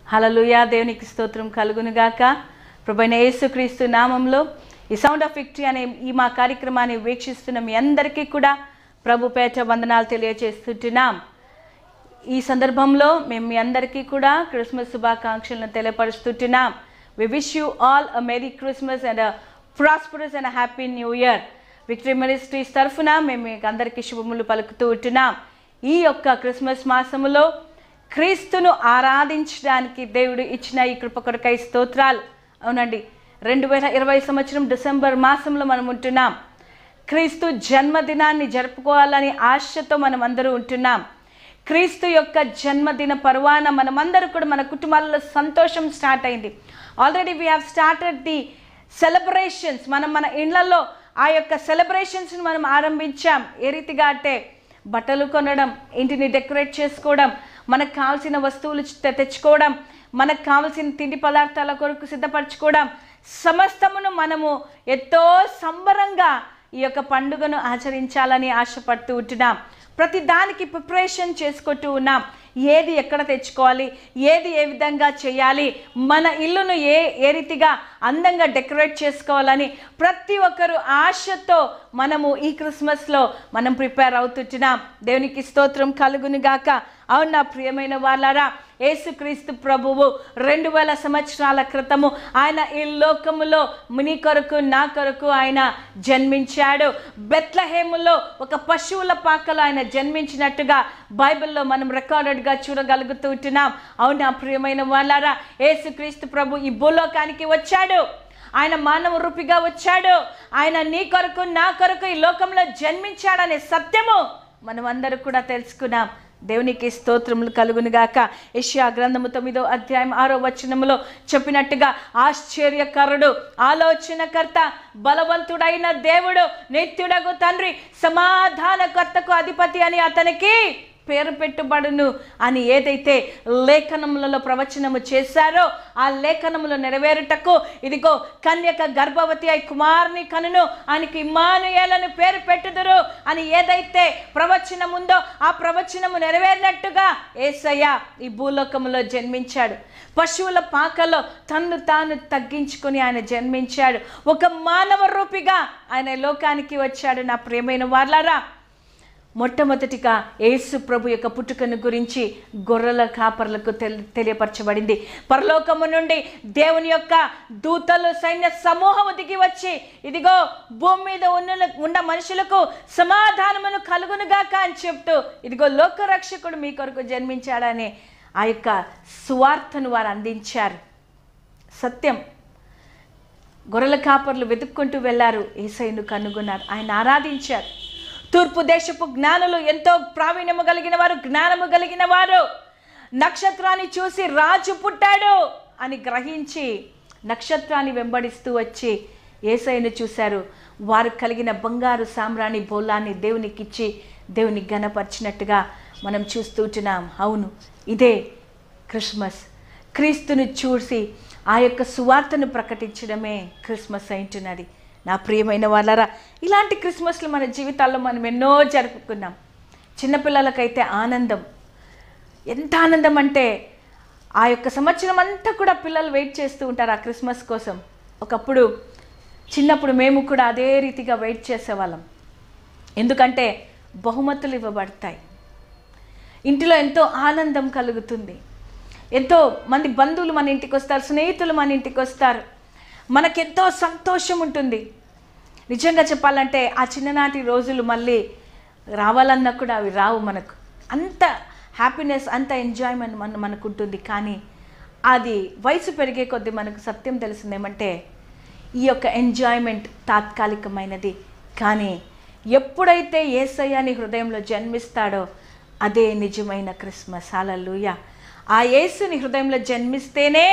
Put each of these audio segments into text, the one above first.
హలలుయా దేవునికి స్తోత్రం కలుగునుగాక ప్రభైన యేసుక్రీస్తు నామంలో ఈ సౌండ్ ఆఫ్ విక్టరీ అనే ఈ మా కార్యక్రమాన్ని వీక్షిస్తున్న మీ అందరికీ కూడా ప్రభు పేట వందనాలు తెలియజేస్తుంటున్నాం ఈ సందర్భంలో మేము మీ అందరికీ కూడా క్రిస్మస్ శుభాకాంక్షలను తెలియపరుస్తుంటున్నాం we wish you all a merry Christmas and prosperous and happy new year victory ministries తరఫున మేము మీకు అందరికీ శుభములు పలుకుతూ ఉంటున్నాం ఈ యొక్క క్రిస్మస్ మాసములో క్రీస్తును ఆరాధించడానికి దేవుడు ఇచ్చిన ఈ కృప కొరకై స్తోత్రాలు అవునండి రెండు వేల ఇరవై సంవత్సరం డిసెంబర్ మాసంలో మనం ఉంటున్నాం క్రీస్తు జన్మదినాన్ని జరుపుకోవాలని ఆశతో మనం అందరూ ఉంటున్నాం క్రీస్తు యొక్క జన్మదిన పర్వాన మనమందరూ కూడా మన కుటుంబాల్లో సంతోషం స్టార్ట్ అయింది already we have started the celebrations మనం మన ఇళ్లలో ఆ యొక్క సెలబ్రేషన్స్ని మనం ఆరంభించాం ఏ రీతిగా అంటే బట్టలు కొనడం ఇంటిని డెకరేట్ చేసుకోవడం మనకు కావాల్సిన వస్తువులు తె- తెచ్చుకోవడం మనకు కావాల్సిన తిండి పదార్థాల కొరకు సిద్ధపరచుకోవడం సమస్తమును మనము ఎంతో సంబరంగా ఈ యొక్క పండుగను ఆచరించాలని ఆశపడుతూ ఉంటున్నాం ప్రతి దానికి ప్రిపరేషన్ చేసుకుంటూ ఉన్నాం ఏది ఎక్కడ తెచ్చుకోవాలి ఏది ఏ విధంగా చేయాలి మన ఇల్లును ఏ ఏ రీతిగా అందంగా డెకరేట్ చేసుకోవాలని ప్రతి ఒక్కరు ఆశతో మనము ఈ క్రిస్మస్లో మనం ప్రిపేర్ అవుతుంటున్నాం దేవునికి స్తోత్రం కలుగును గాక అవును నా ప్రియమైన వాళ్ళారా యేసుక్రీస్తు ప్రభువు రెండు వేల సంవత్సరాల క్రితము ఆయన ఈ లోకములో ముని కొరకు నా కొరకు ఆయన జన్మించాడు బెత్లహేములో ఒక పశువుల పాకలో ఆయన జన్మించినట్టుగా బైబిల్లో మనం రికార్డెడ్గా చూడగలుగుతూ ఉంటున్నాం అవును నా ప్రియమైన వాళ్ళారా యేసుక్రీస్తు ప్రభు ఈ భూలోకానికి వచ్చాడు ఆయన మానవ రూపిగా వచ్చాడు ఆయన నీ కొరకు నా కొరకు ఈ లోకంలో జన్మించాడనే సత్యము మనమందరూ కూడా తెలుసుకున్నాం దేవునికి స్తోత్రములు కలుగునుగాక యెషయా గ్రంథము తొమ్మిదో అధ్యాయం ఆరో వచనములో చెప్పినట్టుగా ఆశ్చర్యకరుడు ఆలోచనకర్త బలవంతుడైన దేవుడు నిత్యుడగు తండ్రి సమాధానకర్తకు అధిపతి అని అతనికి పేరు పెట్టుబడును అని ఏదైతే లేఖనములలో ప్రవచనము చేశారో ఆ లేఖనములు నెరవేరుటకు ఇదిగో కన్యక గర్భవతి అయి కుమారుని కనును ఆయనకి ఇమ్మానుయేలను పేరు పెట్టుదురు అని ఏదైతే ప్రవచనం ఉందో ఆ ప్రవచనము నెరవేరినట్టుగా ఏసయ్య ఈ భూలోకములో జన్మించాడు పశువుల పాకలో తన్ను తాను తగ్గించుకొని ఆయన జన్మించాడు ఒక మానవ రూపిగా ఆయన లోకానికి వచ్చాడు నా ప్రియమైన వాళ్ళారా మొట్టమొదటిగా యేసు ప్రభు యొక్క పుట్టుకను గురించి గొర్రెల కాపర్లకు తెలి తెలియపరచబడింది పరలోకము నుండి దేవుని యొక్క దూతలు సైన్య సమూహము దిగి వచ్చి ఇదిగో భూమి మీద ఉన్న ఉన్న మనుషులకు సమాధానమును కలుగునుగాక అని చెప్తూ ఇదిగో లోకరక్షకుడు మీ కొరకు జన్మించాడని ఆ యొక్క సువార్తను వారు అందించారు సత్యం గొర్రెల కాపర్లు వెతుక్కుంటూ వెళ్ళారు ఏసైను కనుగొన్నారు ఆయన ఆరాధించారు తూర్పు దేశపు జ్ఞానులు ఎంతో ప్రావీణ్యము కలిగిన వారు జ్ఞానము కలిగిన వారు నక్షత్రాన్ని చూసి రాజు పుట్టాడు అని గ్రహించి నక్షత్రాన్ని వెంబడిస్తూ వచ్చి ఏసైను చూశారు వారు కలిగిన బంగారు సామ్రాణి బోలాన్ని దేవునికి ఇచ్చి దేవుని గణపరిచినట్టుగా మనం చూస్తుంటున్నాం అవును ఇదే క్రిస్మస్ క్రీస్తును చూసి ఆ యొక్క సువార్తను ప్రకటించడమే క్రిస్మస్ అయింటున్నది నా ప్రియమైన వాళ్ళరా ఇలాంటి క్రిస్మస్లు మన జీవితాల్లో మనం ఎన్నో జరుపుకున్నాం చిన్నపిల్లలకైతే ఆనందం ఎంత ఆనందం అంటే ఆ యొక్క సంవత్సరం అంతా కూడా పిల్లలు వెయిట్ చేస్తూ ఉంటారు ఆ క్రిస్మస్ కోసం ఒకప్పుడు చిన్నప్పుడు మేము కూడా అదే రీతిగా వెయిట్ చేసేవాళ్ళం ఎందుకంటే బహుమతులు ఇవ్వబడతాయి ఇంటిలో ఎంతో ఆనందం కలుగుతుంది ఎంతో మంది బంధువులు మన ఇంటికి వస్తారు స్నేహితులు మన ఇంటికి వస్తారు మనకెంతో సంతోషం ఉంటుంది నిజంగా చెప్పాలంటే ఆ చిన్ననాటి రోజులు మళ్ళీ రావాలన్నా కూడా అవి రావు మనకు అంత హ్యాపీనెస్ అంత ఎంజాయ్మెంట్ మన మనకు ఉంటుంది కానీ అది వయసు పెరిగే కొద్దీ మనకు సత్యం తెలిసిందేమంటే ఈ యొక్క ఎంజాయ్మెంట్ తాత్కాలికమైనది కానీ ఎప్పుడైతే ఏసయ్య నీ హృదయంలో జన్మిస్తాడో అదే నిజమైన క్రిస్మస్ హల్లెలూయా ఆ యేసు నీ హృదయంలో జన్మిస్తేనే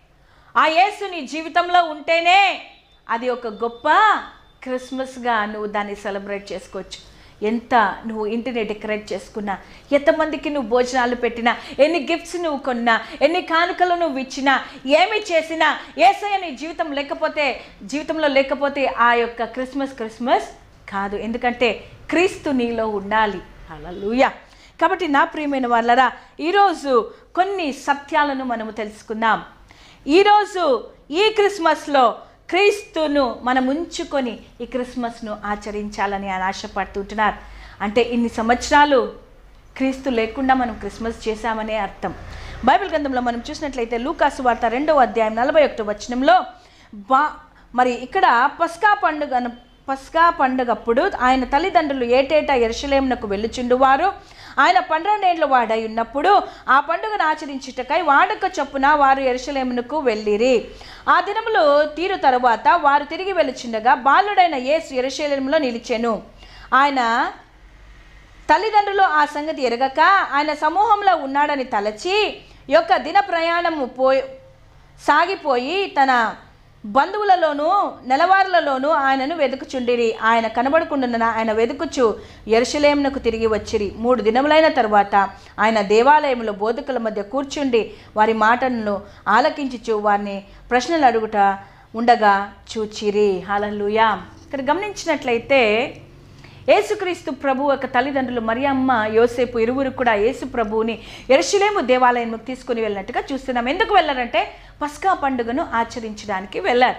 ఆ యేసు నీ జీవితంలో ఉంటేనే అది ఒక గొప్ప క్రిస్మస్గా నువ్వు దాన్ని సెలబ్రేట్ చేసుకోవచ్చు ఎంత నువ్వు ఇంటిని డెకరేట్ చేసుకున్నా ఎంతమందికి నువ్వు భోజనాలు పెట్టినా ఎన్ని గిఫ్ట్స్ నువ్వు కొన్నా ఎన్ని కానుకలు నువ్వు ఇచ్చినా ఏమి చేసినా ఏసయ్య నీ జీవితం లేకపోతే జీవితంలో లేకపోతే ఆ యొక్క క్రిస్మస్ క్రిస్మస్ కాదు ఎందుకంటే క్రీస్తు నీలో ఉండాలి హల్లెలూయా కాబట్టి నా ప్రియమైన వాళ్ళరా ఈరోజు కొన్ని సత్యాలను మనము తెలుసుకుందాం ఈరోజు ఈ క్రిస్మస్లో క్రీస్తును మనం ఉంచుకొని ఈ క్రిస్మస్ను ఆచరించాలని ఆయన ఆశపడుతుంటున్నారు అంటే ఇన్ని సంవత్సరాలు క్రీస్తు లేకుండా మనం క్రిస్మస్ చేశామనే అర్థం బైబిల్ గ్రంథంలో మనం చూసినట్లయితే లూకాసు వార్త రెండవ అధ్యాయం నలభై ఒకటో వచనంలో బా మరి ఇక్కడ పస్కా పండుగ పస్కా పండుగప్పుడు ఆయన తల్లిదండ్రులు ఏటేటా ఎరుషలేమునకు వెళ్ళుచుండువారు ఆయన పన్నెండేండ్ల వాడై ఉన్నప్పుడు ఆ పండుగను ఆచరించుటకై వాడుక చొప్పున వారు ఎరుషలేమునకు వెళ్ళిరి ఆ దినములు తీరు తరువాత వారు తిరిగి వెళ్ళుచుండగా బాలుడైన యేసు ఎరుషలేములో నిలిచెను ఆయన తల్లిదండ్రులు ఆ సంగతి ఎరగక ఆయన సమూహంలో ఉన్నాడని తలచి యొక్క దిన ప్రయాణము పోయి సాగిపోయి తన బంధువులలోనూ నెలవారులలోనూ ఆయనను వెతుకుచుండిరి ఆయన కనబడకుండా ఆయన వెతుకుచు ఎరుషలేమునకు తిరిగి వచ్చిరి మూడు దినములైన తరువాత ఆయన దేవాలయంలో బోధకుల మధ్య కూర్చుండి వారి మాటలను ఆలకించుచు వారిని ప్రశ్నలు అడుగుట ఉండగా చూచిరి హల్లెలూయా ఇక్కడ గమనించినట్లయితే యేసుక్రీస్తు ప్రభు యొక్క తల్లిదండ్రులు మరియమ్మ యోసేపు ఇరువురు కూడా యేసు ప్రభువుని ఎరుషులేము దేవాలయంకు తీసుకుని వెళ్ళినట్టుగా చూస్తున్నాం ఎందుకు వెళ్ళారంటే పస్కా పండుగను ఆచరించడానికి వెళ్ళారు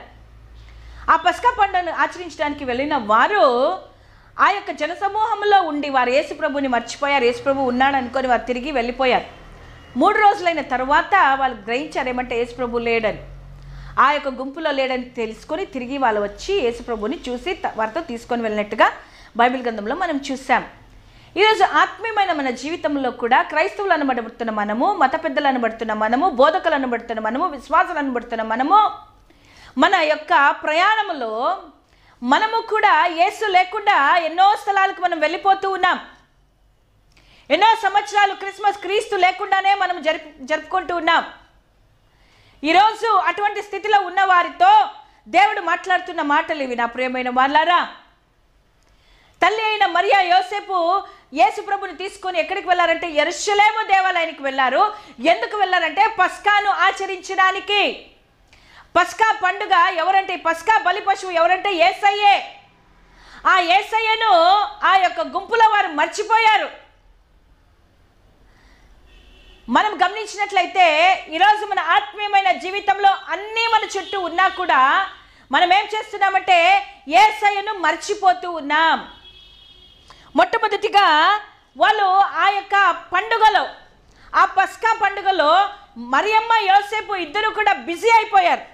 ఆ పస్కా పండుగను ఆచరించడానికి వెళ్ళిన వారు ఆ యొక్క జనసమూహంలో ఉండి వారు యేసు ప్రభుని మర్చిపోయారు యేసు ప్రభు ఉన్నాడు అనుకొని వారు తిరిగి వెళ్ళిపోయారు మూడు రోజులైన తర్వాత వాళ్ళు గ్రహించారు ఏమంటే యేసు ప్రభు లేడని ఆ యొక్క గుంపులో లేడని తెలుసుకొని తిరిగి వాళ్ళు వచ్చి యేసు ప్రభుని చూసి త- వారితో తీసుకొని వెళ్ళినట్టుగా బైబిల్ గ్రంథంలో మనం చూసాం ఈరోజు ఆత్మీయమైన మన జీవితంలో కూడా క్రైస్తవులు అనబడుతున్న మనము మత పెద్దలు అనబడుతున్న మనము బోధకులు అనబడుతున్న మనము విశ్వాసాలు అనబడుతున్న మనము మన యొక్క ప్రయాణంలో మనము కూడా యేసు లేకుండా ఎన్నో స్థలాలకు మనం వెళ్ళిపోతూ ఉన్నాం ఎన్నో సంవత్సరాలు క్రిస్మస్ క్రీస్తు లేకుండానే మనం జరుపు జరుపుకుంటూ ఉన్నాం ఈరోజు అటువంటి స్థితిలో ఉన్న వారితో దేవుడు మాట్లాడుతున్న మాటలు ఇవి నా ప్రియమైన వాళ్ళారా తల్లి అయిన మరియా యోసేపు యేసు ప్రభుని తీసుకొని ఎక్కడికి వెళ్ళారంటే ఎరుషలేము దేవాలయానికి వెళ్ళారు ఎందుకు వెళ్ళారంటే పస్కాను ఆచరించడానికి పస్కా పండుగ ఎవరంటే ఈ పస్కా బలి పశువు ఎవరంటే ఏసయ్యే ఆ ఏసయ్యను ఆ యొక్క గుంపులో వారు మర్చిపోయారు మనం గమనించినట్లయితే ఈరోజు మన ఆత్మీయమైన జీవితంలో అన్నీ మన చుట్టూ ఉన్నా కూడా మనం ఏం చేస్తున్నామంటే ఏసయ్యను మర్చిపోతూ ఉన్నాం మొట్టమొదటిగా వాళ్ళు ఆ యొక్క పండుగలో ఆ పస్కా పండుగలో మరియమ్మ యోసేపు ఇద్దరు కూడా బిజీ అయిపోయారు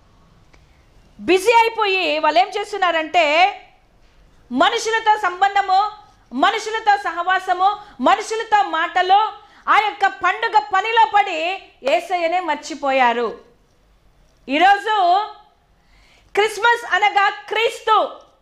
బిజీ అయిపోయి వాళ్ళు ఏం చేస్తున్నారంటే మనుషులతో సంబంధము మనుషులతో సహవాసము మనుషులతో మాటలు ఆ యొక్క పండుగ పనిలో పడి ఏసయ్యనే మర్చిపోయారు ఈరోజు క్రిస్మస్ అనగా క్రీస్తు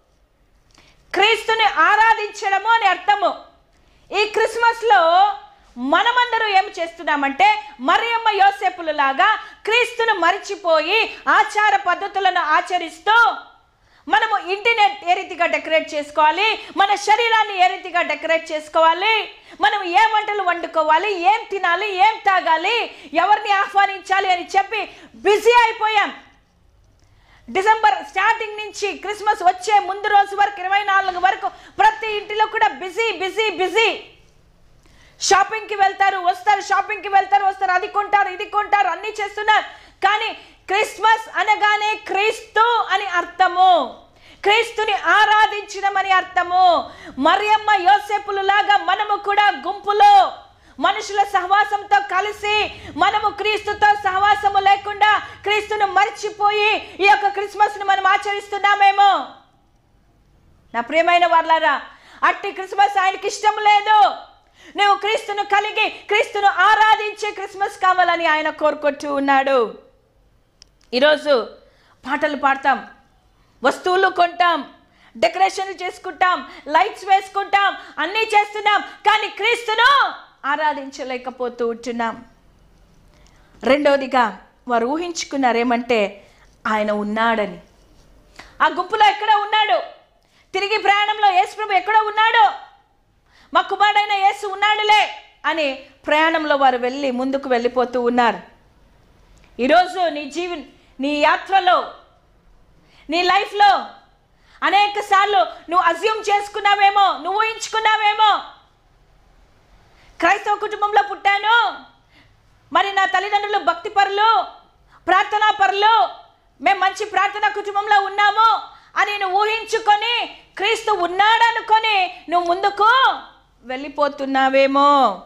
క్రీస్తుని ఆరాధించడము అని అర్థము ఈ క్రిస్మస్లో మనమందరూ ఏం చేస్తున్నామంటే మరియమ్మ యోసేపులు లాగా క్రీస్తును మరిచిపోయి ఆచార పద్ధతులను ఆచరిస్తూ మనము ఇంటిని ఏ రీతిగా డెకరేట్ చేసుకోవాలి మన శరీరాన్ని ఏ రీతిగా డెకరేట్ చేసుకోవాలి మనం ఏ వంటలు వండుకోవాలి ఏం తినాలి ఏం తాగాలి ఎవరిని ఆహ్వానించాలి అని చెప్పి బిజీ అయిపోయాం డిసెంబర్ స్టార్టింగ్ నుంచి క్రిస్మస్ వచ్చే ముందు రోజు వరకు ఇరవై నాలుగు వరకు ప్రతి ఇంటిలో కూడా బిజీ బిజీ బిజీ షాపింగ్కి వెళ్తారు వస్తారు షాపింగ్కి వెళ్తారు వస్తారు అది కొంటారు ఇది కొంటారు అన్నీ చేస్తున్నారు కానీ క్రిస్మస్ అనగానే క్రీస్తు అని అర్థము క్రీస్తుని ఆరాధించడం అని అర్థము మరియమ్మ యోసేపులు లాగా మనము కూడా గుంపులో మనుషుల సహవాసంతో కలిసి మనము క్రీస్తుతో సహవాసము లేకుండా క్రీస్తును మర్చిపోయి ఈ యొక్క క్రిస్మస్ను మనం ఆచరిస్తున్నామేమో నా ప్రియమైన వాళ్ళారా అట్టి క్రిస్మస్ ఆయనకి ఇష్టం లేదు నువ్వు క్రీస్తును కలిగి క్రీస్తును ఆరాధించే క్రిస్మస్ కావాలని ఆయన కోరుకుంటూ ఉన్నాడు ఈరోజు పాటలు పాడతాం వస్తువులు కొంటాం డెకరేషన్లు చేసుకుంటాం లైట్స్ వేసుకుంటాం అన్నీ చేస్తున్నాం కానీ క్రీస్తును ఆరాధించలేకపోతూ ఉంటున్నాం రెండవదిగా వారు ఊహించుకున్నారేమంటే ఆయన ఉన్నాడని ఆ గుంపులో ఎక్కడో ఉన్నాడు తిరిగి ప్రయాణంలో యేసుప్రభు ఎక్కడో ఉన్నాడు మా కుమారుడైన యేసు ఉన్నాడులే అని ప్రయాణంలో వారు వెళ్ళి ముందుకు వెళ్ళిపోతూ ఉన్నారు ఈరోజు నీ జీవి నీ యాత్రలో నీ లైఫ్లో అనేక సార్లు నువ్వు అజ్యూమ్ చేసుకున్నావేమో నువ్వు ఊహించుకున్నావేమో క్రైస్తవ కుటుంబంలో పుట్టాను మరి నా తల్లిదండ్రులు భక్తి పరులు ప్రార్థనా పరులు మేము మంచి ప్రార్థనా కుటుంబంలో ఉన్నాము అని నువ్వు ఊహించుకొని క్రీస్తు ఉన్నాడనుకొని నువ్వు ముందుకు వెళ్ళిపోతున్నావేమో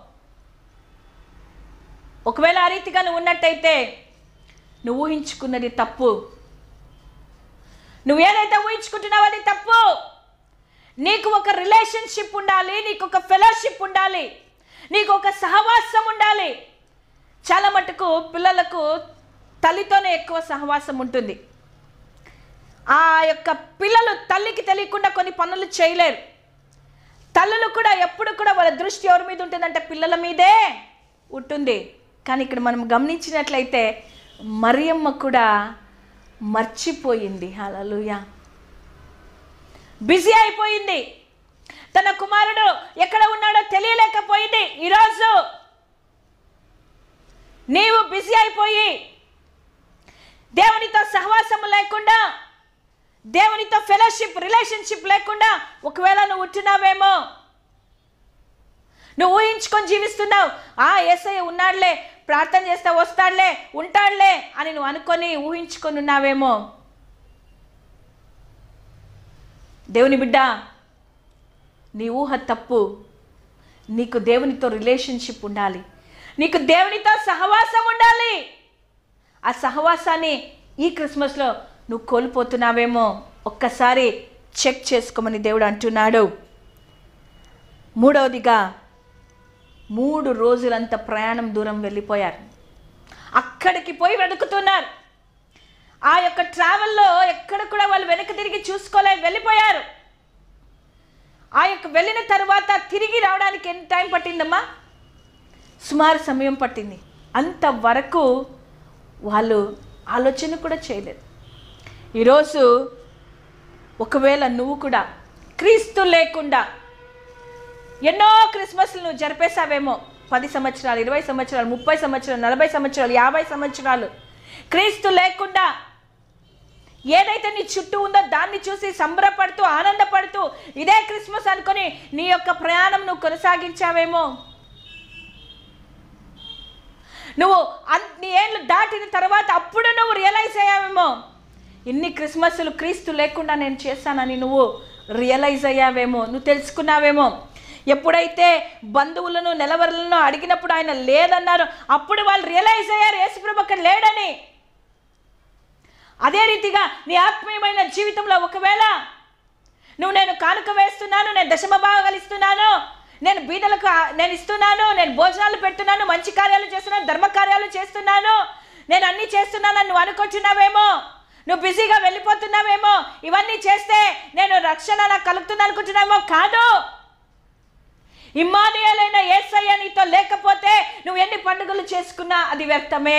ఒకవేళ ఆ రీతిగా నువ్వు ఉన్నట్టయితే నువ్వు ఊహించుకున్నది తప్పు నువ్వు ఏదైతే ఊహించుకుంటున్నావో అది తప్పు నీకు ఒక రిలేషన్షిప్ ఉండాలి నీకు ఒక ఫెలోషిప్ ఉండాలి నీకు ఒక సహవాసం ఉండాలి చాలా మటుకు పిల్లలకు తల్లితోనే ఎక్కువ సహవాసం ఉంటుంది ఆ యొక్క పిల్లలు తల్లికి తెలియకుండా కొన్ని పనులు చేయలేరు తల్లులు కూడా ఎప్పుడు కూడా వాళ్ళ దృష్టి ఎవరి మీద ఉంటుందంటే పిల్లల మీదే ఉంటుంది కానీ ఇక్కడ మనం గమనించినట్లయితే మరియమ్మ కూడా మర్చిపోయింది హలలుయా బిజీ అయిపోయింది తన కుమారుడు ఎక్కడ ఉన్నాడో తెలియలేకపోయింది ఈరోజు నీవు బిజీ అయిపోయి దేవునితో సహవాసం లేకుండా దేవునితో ఫెలోషిప్ రిలేషన్షిప్ లేకుండా ఒకవేళ నువ్వు ఉంటున్నావేమో నువ్వు ఊహించుకొని జీవిస్తున్నావు ఆ ఏసయ్య ఉన్నాడులే ప్రార్థన చేస్తే వస్తాడులే ఉంటాడులే అని నువ్వు అనుకొని ఊహించుకొని ఉన్నావేమో దేవుని బిడ్డ నీ ఊహ తప్పు నీకు దేవునితో రిలేషన్షిప్ ఉండాలి నీకు దేవునితో సహవాసం ఉండాలి ఆ సహవాసాన్ని ఈ క్రిస్మస్లో నువ్వు కోల్పోతున్నావేమో ఒక్కసారి చెక్ చేసుకోమని దేవుడు అంటున్నాడు మూడవదిగా మూడు రోజులంత ప్రయాణం దూరం వెళ్ళిపోయారు అక్కడికి పోయి వెతుకుతున్నారు ఆ యొక్క ట్రావెల్లో ఎక్కడ కూడా వాళ్ళు వెనక్కి తిరిగి చూసుకోలేదు వెళ్ళిపోయారు ఆ యొక్క వెళ్ళిన తర్వాత తిరిగి రావడానికి ఎంత టైం పట్టిందమ్మా సుమారు సమయం పట్టింది అంతవరకు వాళ్ళు ఆలోచన కూడా చేయలేదు ఈరోజు ఒకవేళ నువ్వు కూడా క్రీస్తు లేకుండా ఎన్నో క్రిస్మస్లు నువ్వు జరిపేశావేమో పది సంవత్సరాలు ఇరవై సంవత్సరాలు ముప్పై సంవత్సరాలు నలభై సంవత్సరాలు యాభై సంవత్సరాలు క్రీస్తు లేకుండా ఏదైతే నీ చుట్టూ ఉందో దాన్ని చూసి సంబరపడుతూ ఆనందపడుతూ ఇదే క్రిస్మస్ అనుకొని నీ యొక్క ప్రయాణం నువ్వు కొనసాగించావేమో నువ్వు అన్ని ఏళ్ళు దాటిన తర్వాత అప్పుడు నువ్వు రియలైజ్ అయ్యావేమో ఇన్ని క్రిస్మస్లు క్రీస్తు లేకుండా నేను చేశానని నువ్వు రియలైజ్ అయ్యావేమో నువ్వు తెలుసుకున్నావేమో ఎప్పుడైతే బంధువులను నిలవరలను అడిగినప్పుడు ఆయన లేదన్నారు అప్పుడు వాళ్ళు రియలైజ్ అయ్యారు యేసుప్రభు అక్కడ లేడని అదే రీతిగా నీ ఆత్మీయమైన జీవితంలో ఒకవేళ నువ్వు నేను కానుక వేస్తున్నాను నేను దశమ భాగాలు ఇస్తున్నాను నేను బీదలకు ఆ- నేను ఇస్తున్నాను నేను భోజనాలు పెడుతున్నాను మంచి కార్యాలు చేస్తున్నాను ధర్మ కార్యాలు చేస్తున్నాను నేను అన్నీ చేస్తున్నానని నువ్వు అనుకుంటున్నావేమో నువ్వు బిజీగా వెళ్ళిపోతున్నావేమో ఇవన్నీ చేస్తే నేను రక్షణ నాకు కలుగుతుంది అనుకుంటున్నావేమో కాదు ఇమ్మానియలైన ఏసయ్య నీతో లేకపోతే నువ్వు ఎన్ని పండుగలు చేసుకున్నా అది వ్యర్థమే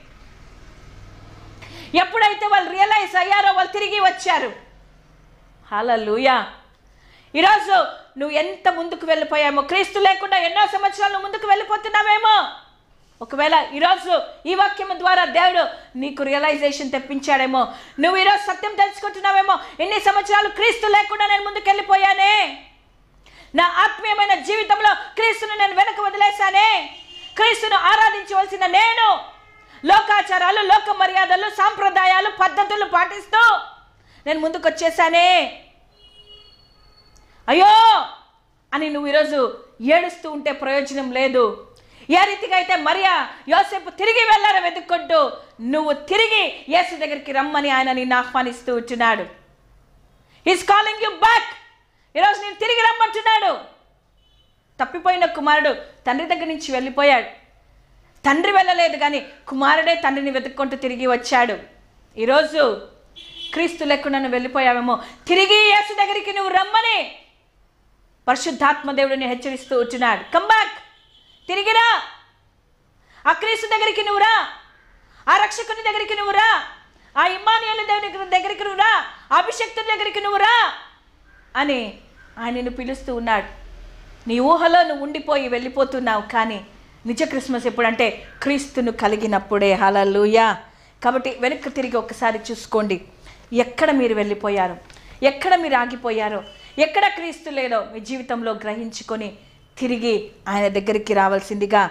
ఎప్పుడైతే వాళ్ళు రియలైజ్ అయ్యారో వాళ్ళు తిరిగి వచ్చారు హలలుయా ఈరోజు నువ్వు ఎంత ముందుకు వెళ్ళిపోయామో క్రీస్తు లేకుండా ఎన్నో సంవత్సరాలు నువ్వు ముందుకు వెళ్ళిపోతున్నావేమో ఒకవేళ ఈరోజు ఈ వాక్యం ద్వారా దేవుడు నీకు రియలైజేషన్ తెప్పించాడేమో నువ్వు ఈరోజు సత్యం తెలుసుకుంటున్నావేమో ఎన్ని సంవత్సరాలు క్రీస్తు లేకుండా నేను ముందుకు వెళ్ళిపోయానే నా ఆత్మీయమైన జీవితంలో క్రీస్తును నేను వెనక వదిలేశానే క్రీస్తును ఆరాధించవలసిన నేను లోకాచారాలు లోక మర్యాదలు సాంప్రదాయాలు పద్ధతులు పాటిస్తూ నేను ముందుకు వచ్చేసానే అయ్యో అని నువ్వు ఈరోజు ఏడుస్తూ ఉంటే ప్రయోజనం లేదు ఏ రీతిగా అయితే మరియా యోసేపు తిరిగి వెళ్ళారో వెతుక్కుంటూ నువ్వు తిరిగి యేసు దగ్గరికి రమ్మని ఆయన నిన్ను ఆహ్వానిస్తూ ఉంటున్నాడు ఈస్ కాలింగ్ యూ బ్యాక్ ఈరోజు నేను తిరిగి రమ్మంటున్నాడు తప్పిపోయిన కుమారుడు తండ్రి దగ్గర నుంచి వెళ్ళిపోయాడు తండ్రి వెళ్ళలేదు కానీ కుమారుడే తండ్రిని వెతుక్కుంటూ తిరిగి వచ్చాడు ఈరోజు క్రీస్తు లేకుండా నువ్వు వెళ్ళిపోయావేమో తిరిగి యేసు దగ్గరికి నువ్వు రమ్మని పరిశుద్ధాత్మ దేవుడిని హెచ్చరిస్తూ వచ్చినాడు కమ్ బ్యాక్ తిరిగిరా ఆ క్రీస్తు దగ్గరికి నువ్వు రా ఆ రక్షకుని దగ్గరికి నువ్వు రా ఆ ఇమ్మానియల దేవుని దగ్గరికి నువ్వు రా ఆ అభిషక్తుని దగ్గరికి నువ్వు రా అని ఆయనను పిలుస్తూ ఉన్నాడు నీ ఊహలో నువ్వు ఉండిపోయి వెళ్ళిపోతున్నావు కానీ నిజ క్రిస్మస్ ఎప్పుడంటే క్రీస్తును కలిగినప్పుడే హలలుయా కాబట్టి వెనక్కి తిరిగి ఒక్కసారి చూసుకోండి ఎక్కడ మీరు వెళ్ళిపోయారు ఎక్కడ మీరు ఆగిపోయారో ఎక్కడ క్రీస్తు లేదో మీ జీవితంలో గ్రహించుకొని తిరిగి ఆయన దగ్గరికి రావాల్సిందిగా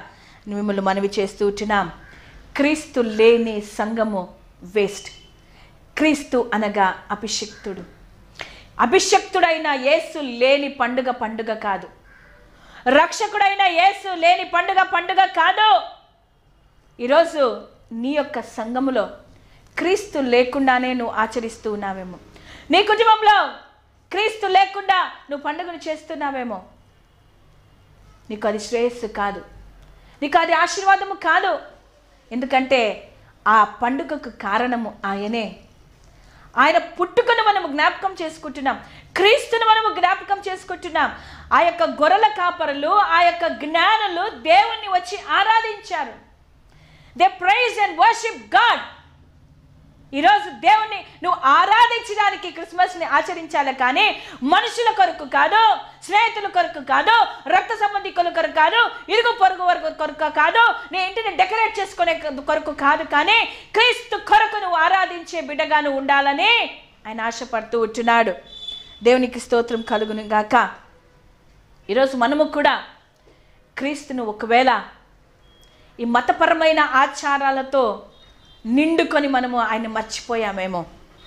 మిమ్మల్ని మనవి చేస్తూ ఉంటున్నాం క్రీస్తు లేని సంఘము వేస్ట్ క్రీస్తు అనగా అభిషిక్తుడు అభిషక్తుడైన యేసు లేని పండుగ పండుగ కాదు రక్షకుడైన యేసు లేని పండుగ పండుగ కాదు ఈరోజు నీ యొక్క సంఘములో క్రీస్తు లేకుండానే నువ్వు ఆచరిస్తూ ఉన్నావేమో నీ కుటుంబంలో క్రీస్తు లేకుండా నువ్వు పండుగను చేస్తున్నావేమో నీకు అది శ్రేయస్సు కాదు నీకు అది ఆశీర్వాదము కాదు ఎందుకంటే ఆ పండుగకు కారణము ఆయనే ఆయన పుట్టుకను మనము జ్ఞాపకం చేసుకుంటున్నాం క్రీస్తును మనము జ్ఞాపకం చేసుకుంటున్నాం ఆ యొక్క గొర్రెల కాపరులు ఆ యొక్క జ్ఞానులు దేవుణ్ణి వచ్చి ఆరాధించారు they praise and worship God ఈరోజు దేవుణ్ణి నువ్వు ఆరాధించడానికి క్రిస్మస్ని ఆచరించాలి కానీ మనుషుల కొరకు కాదు స్నేహితుల కొరకు కాదు రక్త సంబంధికుల కొరకు కాదు ఇరుగు పొరుగు వరకు కొరకు కాదు నీ ఇంటిని డెకరేట్ చేసుకునే కొరకు కాదు కానీ క్రీస్తు కొరకు నువ్వు ఆరాధించే బిడ్డగా నువ్వు ఉండాలని ఆయన ఆశపడుతూ ఉంటున్నాడు దేవునికి స్తోత్రం కలుగును గాక ఈరోజు మనము కూడా క్రీస్తును ఒకవేళ ఈ మతపరమైన ఆచారాలతో నిండుకొని మనము ఆయన మర్చిపోయామేమో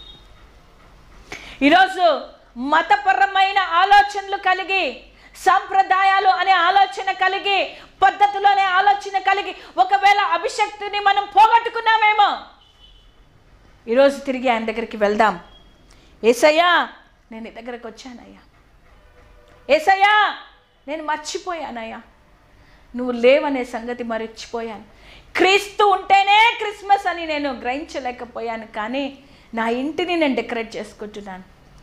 ఈరోజు మతపరమైన ఆలోచనలు కలిగి సంప్రదాయాలు అనే ఆలోచన కలిగి పద్ధతులు అనే ఆలోచన కలిగి ఒకవేళ అభిషక్తిని మనం పోగొట్టుకున్నామేమో ఈరోజు తిరిగి ఆయన దగ్గరికి వెళ్దాం ఏసయ్యా నేను నీ దగ్గరకు వచ్చానయ్యా ఏసయ్యా నేను మర్చిపోయానయ్యా నువ్వు లేవనే సంగతి మర్చిపోయాను క్రీస్తు ఉంటేనే క్రిస్మస్ అని నేను గ్రహించలేకపోయాను కానీ నా ఇంటిని నేను డెకరేట్ చేసుకుంటున్నాను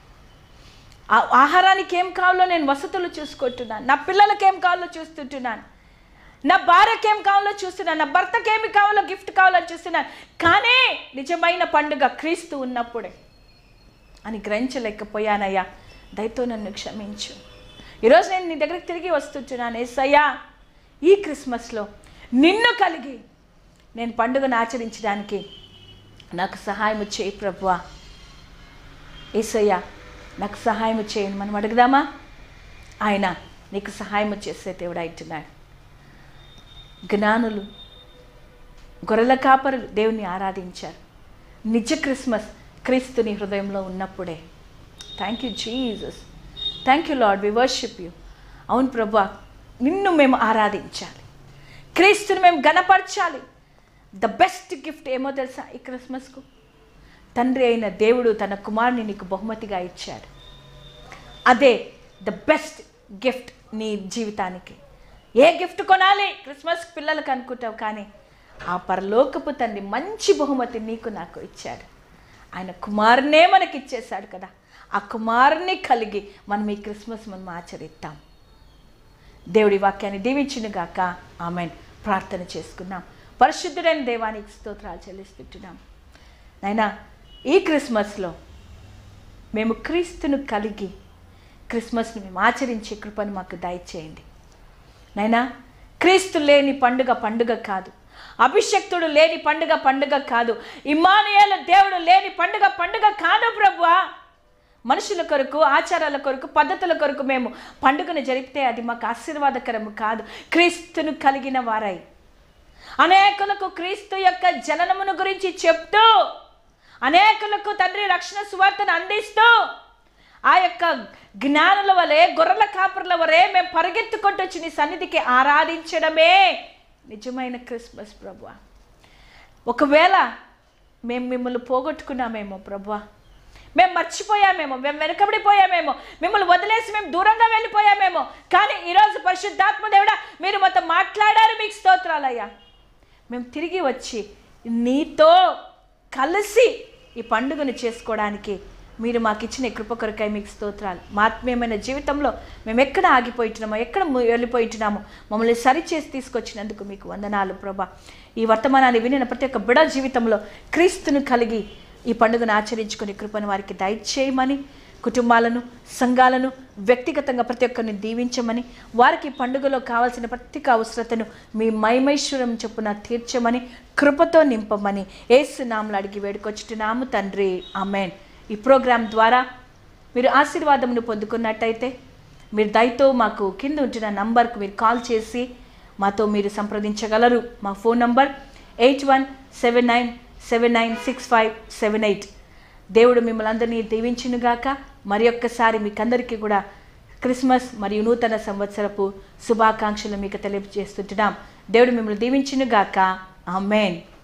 ఆ ఆహారానికి ఏం కావాలో నేను వసతులు చూసుకుంటున్నాను నా పిల్లలకి ఏం కావాలో చూస్తుంటున్నాను నా భార్యకి ఏం కావాలో చూస్తున్నాను నా భర్తకి ఏమి కావాలో గిఫ్ట్ కావాలో చూస్తున్నాను కానీ నిజమైన పండుగ క్రీస్తు ఉన్నప్పుడే అని గ్రహించలేకపోయానయ్యా దయతో నన్ను క్షమించు ఈరోజు నేను నీ దగ్గరికి తిరిగి వస్తుంటున్నాను ఏసయ్యా ఈ క్రిస్మస్లో నిన్ను కలిగి నేను పండుగను ఆచరించడానికి నాకు సహాయం చేయి ప్రభువా ఏసయ్యా నాకు సహాయం చేయండి మనం అడుగుదామా ఆయన నీకు సహాయం చేసే దేవుడు అంటున్నాడు జ్ఞానులు గొర్రెల కాపరులు దేవుని ఆరాధించారు నిజ క్రిస్మస్ క్రీస్తుని హృదయంలో ఉన్నప్పుడే thank you Jesus thank you Lord we worship you అవును ప్రభా నిన్ను మేము ఆరాధించాలి క్రీస్తుని మేము గణపరచాలి ద బెస్ట్ గిఫ్ట్ ఏమో తెలుసా ఈ క్రిస్మస్కు తండ్రి అయిన దేవుడు తన కుమారుని నీకు బహుమతిగా ఇచ్చాడు అదే ద బెస్ట్ గిఫ్ట్ నీ జీవితానికి ఏ గిఫ్ట్ కొనాలి క్రిస్మస్ పిల్లలకు అనుకుంటావు కానీ ఆ పరలోకపు తండ్రి మంచి బహుమతి నీకు నాకు ఇచ్చాడు ఆయన కుమారునే మనకి ఇచ్చేశాడు కదా ఆ కుమారుని కలిగి మనం ఈ క్రిస్మస్ మనం ఆచరిద్దాం దేవుడి వాక్యాన్ని దీవించును గాక ఆమెన్ ప్రార్థన చేసుకున్నాం పరిశుద్ధుడైన దేవానికి స్తోత్రాలు చెల్లిస్తుంటున్నాం నైనా ఈ క్రిస్మస్లో మేము క్రీస్తును కలిగి క్రిస్మస్ని మేము ఆచరించే కృపను మాకు దయచేయండి నైనా క్రీస్తు లేని పండుగ పండుగ కాదు అభిషక్తుడు లేని పండుగ పండుగ కాదు ఇమానుయేల దేవుడు లేని పండుగ పండుగ కాదు ప్రభువా మనుషుల కొరకు ఆచారాల కొరకు పద్ధతుల కొరకు మేము పండుగను జరిపితే అది మాకు ఆశీర్వాదకరము కాదు క్రీస్తును కలిగిన వారై అనేకులకు క్రీస్తు యొక్క జననమును గురించి చెప్తూ అనేకులకు తండ్రి రక్షణ సువార్తను అందిస్తూ ఆ యొక్క జ్ఞానుల వలె గొర్రెల కాపురుల వలె మేము పరిగెత్తుకుంటూ వచ్చి నీ సన్నిధికి ఆరాధించడమే నిజమైన క్రిస్మస్ ప్రభు ఒకవేళ మేము మిమ్మల్ని పోగొట్టుకున్నామేమో ప్రభు మేము మర్చిపోయామేమో మేము వెనుకబడిపోయామేమో మిమ్మల్ని వదిలేసి మేము దూరంగా వెళ్ళిపోయామేమో కానీ ఈరోజు పరిశుద్ధాత్మ దేవుడా మీరు మొత్తం మాట్లాడారు మీకు స్తోత్రాలయ్యా మేము తిరిగి వచ్చి నీతో కలిసి ఈ పండుగను చేసుకోవడానికి మీరు మాకు ఇచ్చిన ఈ కృప కొరకై మీకు స్తోత్రాలు మా ఆత్మీయమైన జీవితంలో మేము ఎక్కడ ఆగిపోయినామో ఎక్కడ ము- వెళ్ళిపోయింటున్నామో మమ్మల్ని సరిచేసి తీసుకొచ్చినందుకు మీకు వందనాలు ప్రభా ఈ వర్తమానాన్ని వినిన ప్రతి ఒక్క బిడ జీవితంలో క్రీస్తును కలిగి ఈ పండుగను ఆచరించుకుని కృపను వారికి దయచేయమని కుటుంబాలను సంఘాలను వ్యక్తిగతంగా ప్రతి ఒక్కరిని దీవించమని వారికి ఈ పండుగలో కావాల్సిన ప్రతి ఒక్క అవసరతను మీ మైమైశ్వరం చొప్పున తీర్చమని కృపతో నింపమని ఏసు నామలు అడిగి వేడుకొచ్చుతున్నాము తండ్రి అమెన్ ఈ ప్రోగ్రాం ద్వారా మీరు ఆశీర్వాదమును పొందుకున్నట్టయితే మీరు దయతో మాకు కింద ఉంటున్న నంబర్కు మీరు కాల్ చేసి మాతో మీరు సంప్రదించగలరు మా phone number eight one seven nine seven nine six five seven eight దేవుడు మిమ్మల్ని అందరినీ దీవించునుగాక మరి ఒక్కసారి మీకందరికీ కూడా క్రిస్మస్ మరియు నూతన సంవత్సరపు శుభాకాంక్షలు మీకు తెలియజేస్తుంటున్నాం దేవుడు మిమ్మల్ని దీవించునుగాక ఆమెన్